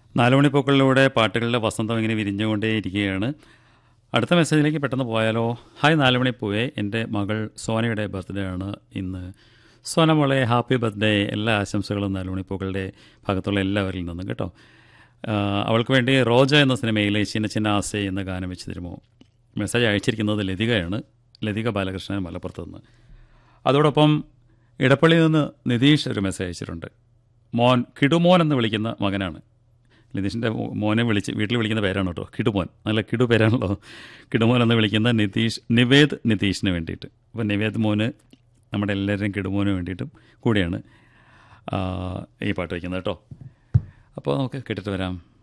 നാലുമണിപ്പൂക്കളിലൂടെ പാട്ടുകളുടെ വസന്തം ഇങ്ങനെ വിരിഞ്ഞുകൊണ്ടേ ഇരിക്കുകയാണ് അടുത്ത മെസ്സേജിലേക്ക് പെട്ടെന്ന് പോയാലോ ഹായ് നാലുമണിപ്പൂവേ എൻ്റെ മകൾ സോനയുടെ ബർത്ത്ഡേ ആണ് ഇന്ന് സോന മോളെ ഹാപ്പി ബർത്ത്ഡേ എല്ലാ ആശംസകളും നാലുമണിപ്പൂക്കളുടെ ഭാഗത്തുള്ള എല്ലാവരിൽ നിന്നും കേട്ടോ ആ, അവൾക്ക് വേണ്ടി റോജ എന്ന സിനിമയിലെ ചിന്ന ചിന്ന ആസെ എന്ന ഗാനം വെച്ച് തരുമോ മെസ്സേജ് അയച്ചിരിക്കുന്നത് ലതികയാണ് ലതിക ബാലകൃഷ്ണൻ മലപ്പുറത്ത് നിന്ന് അതോടൊപ്പം ഇടപ്പള്ളിയിൽ നിന്ന് നിതീഷ് ഒരു മെസ്സേജ് അയച്ചിട്ടുണ്ട് മോൻ കിടുമോൻ എന്ന് വിളിക്കുന്ന മകനാണ് നിതീഷിൻ്റെ മോനെ വിളിച്ച് വീട്ടിൽ വിളിക്കുന്ന പേരാണ് കേട്ടോ കിടുമോൻ നല്ല കിടു പേരാണല്ലോ കിടുമോൻ എന്ന് വിളിക്കുന്ന നിതീഷ് നിവേദ് നിതീഷിന് വേണ്ടിയിട്ട് അപ്പോൾ നിവേദ് മോന് നമ്മുടെ എല്ലാവരുടെയും കിടുമോന് വേണ്ടിയിട്ടും കൂടിയാണ് ആ, ഈ പാട്ട് വയ്ക്കുന്നത് കേട്ടോ അപ്പോൾ നമുക്ക് കേട്ടിട്ട് വരാം